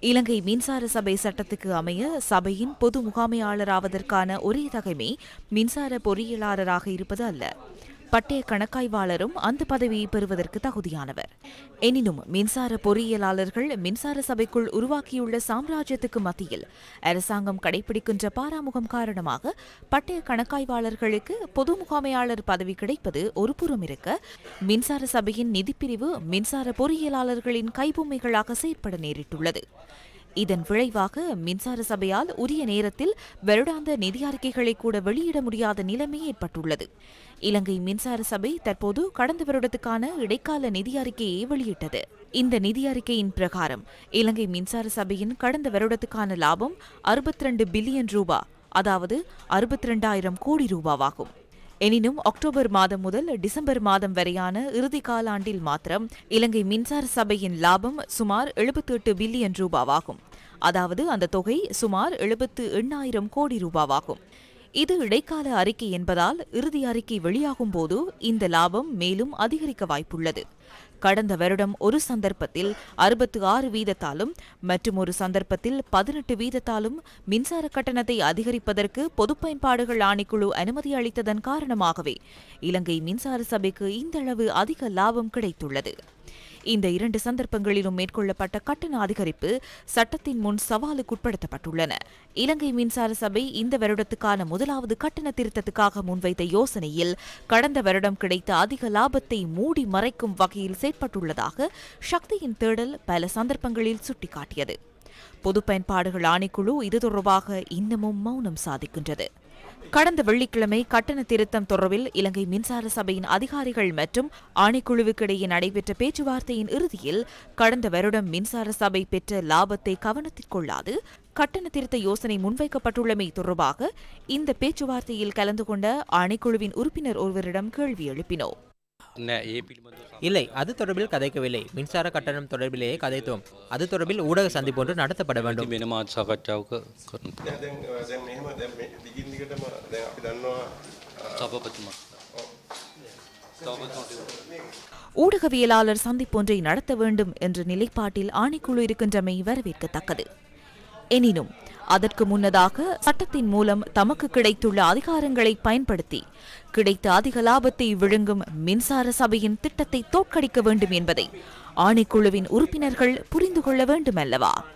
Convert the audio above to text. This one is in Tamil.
இலங்கை மின்சார சபை சட்டத்துக்கு அமைய சபையின் பொது முகாமையாளராவதற்கான ஒரே தகைமை மின்சார பொறியியலாளராக இருப்பது அல்ல பட்டய கணக்காய்வாளரும் அந்த பதவியை பெறுவதற்கு தகுதியானவர் எனினும் மின்சார பொறியியலாளர்கள் மின்சார சபைக்குள் உருவாக்கியுள்ள சாம்ராஜ்யத்துக்கு மத்தியில் அரசாங்கம் கடைபிடிக்கின்ற பாராமுகம் காரணமாக பட்டய கணக்காய்வாளர்களுக்கு பொது முகாமையாளர் பதவி கிடைப்பது ஒரு புறம் இருக்க மின்சார சபையின் நிதிப்பிரிவு மின்சார பொறியியலாளர்களின் கைபொம்மைகளாக செயற்பட நேரிட்டுள்ளது இதன் விளைவாக மின்சார சபையால் உரிய நேரத்தில் வருடாந்த நிதி அறிக்கைகளை கூட வெளியிட முடியாத நிலைமை ஏற்பட்டுள்ளது இலங்கை மின்சார சபை தற்போது கடந்த வருடத்துக்கான இடைக்கால நிதி அறிக்கையை வெளியிட்டது இந்த நிதி அறிக்கையின் பிரகாரம் இலங்கை மின்சார சபையின் கடந்த வருடத்துக்கான லாபம் அறுபத்தி ரெண்டு பில்லியன் ரூபா அதாவது அறுபத்தி ரெண்டாயிரம் கோடி ரூபாவாகும் எனினும் அக்டோபர் மாதம் முதல் டிசம்பர் மாதம் வரையான இறுதி காலாண்டில் மாத்திரம் இலங்கை மின்சார சபையின் லாபம் சுமார் எழுபத்தி எட்டு பில்லியன் ரூபாவாகும் அதாவது அந்த தொகை சுமார் எழுபத்து எண்ணாயிரம் கோடி ரூபாவாகும் இது இடைக்கால அறிக்கை என்பதால் இறுதி அறிக்கை வெளியாகும் போது இந்த லாபம் மேலும் அதிகரிக்க வாய்ப்புள்ளது கடந்த வருடம் ஒரு சந்தர்ப்பத்தில் அறுபத்து ஆறு வீதத்தாலும் மற்றும் ஒரு சந்தர்ப்பத்தில் பதினெட்டு வீதத்தாலும் மின்சார கட்டணத்தை அதிகரிப்பதற்கு பொது பயன்பாடுகள் ஆணைக்குழு அனுமதி அளித்ததன் காரணமாகவே இலங்கை மின்சார சபைக்கு இந்தளவு அதிக லாபம் கிடைத்துள்ளது இந்த இரண்டு சந்தர்ப்பங்களிலும் மேற்கொள்ளப்பட்ட கட்டண அதிகரிப்பு சட்டத்தின் முன் சவாலுக்குட்படுத்தப்பட்டுள்ளன இலங்கை மின்சார சபை இந்த வருடத்துக்கான முதலாவது கட்டண திருத்தத்துக்காக முன்வைத்த யோசனையில் கடந்த வருடம் கிடைத்த அதிக லாபத்தை மூடி மறைக்கும் வகையில் செயற்பட்டுள்ளதாக சக்தியின் தேடல் பல சந்தர்ப்பங்களில் சுட்டிக்காட்டியது பொது பயன்பாடுகள் ஆணைக்குழு இது தொடர்பாக இன்னமும் மௌனம் சாதிக்கின்றது கடந்த வெள்ளிக்கிழமை கட்டண திருத்தம் தொடர்பில் இலங்கை மின்சார சபையின் அதிகாரிகள் மற்றும் ஆணைக்குழுவுக்கிடையே நடைபெற்ற பேச்சுவார்த்தையின் இறுதியில் கடந்த வருடம் மின்சார சபை பெற்ற லாபத்தை கவனத்திற்கொள்ளாது கட்டண திருத்த யோசனை முன்வைக்கப்பட்டுள்ளமை தொடர்பாக இந்த பேச்சுவார்த்தையில் கலந்து கொண்ட ஆணைக்குழுவின் உறுப்பினர் ஒருவரிடம் கேள்வி எழுப்பினோம் නෑ ඒ පිළිබඳව இல்லை அது தொடர்பில் கதைக்கவில்லை மின்சார கட்டணம் தொடர்பிலேயே கதைத்தோம் அது தொடர்பில் ஊடக சந்திப்பு ஒன்று நடத்தப்பட வேண்டும் වෙන මාත් සාකච්ඡාවක කරන දැන් දැන් මෙහෙම දැන් මේ දිගින් දිගටම දැන් අපි දන්නවා සභපතිම ஊடகவியலாளர் சந்திப்பொன்றை நடத்த வேண்டும் என்ற நிலைப்பாட்டில் ஆணைக்குழு இருக்கின்றமை வரவேற்கத்தக்கது எனினும் அதற்கு முன்னதாக சட்டத்தின் மூலம் தமக்கு கிடைத்துள்ள அதிகாரங்களை பயன்படுத்தி கிடைத்த அதிக லாபத்தை விழுங்கும் மின்சார சபையின் திட்டத்தை தோற்கடிக்க வேண்டும் என்பதை ஆணைக்குழுவின் உறுப்பினர்கள் புரிந்து கொள்ள வேண்டுமல்லவா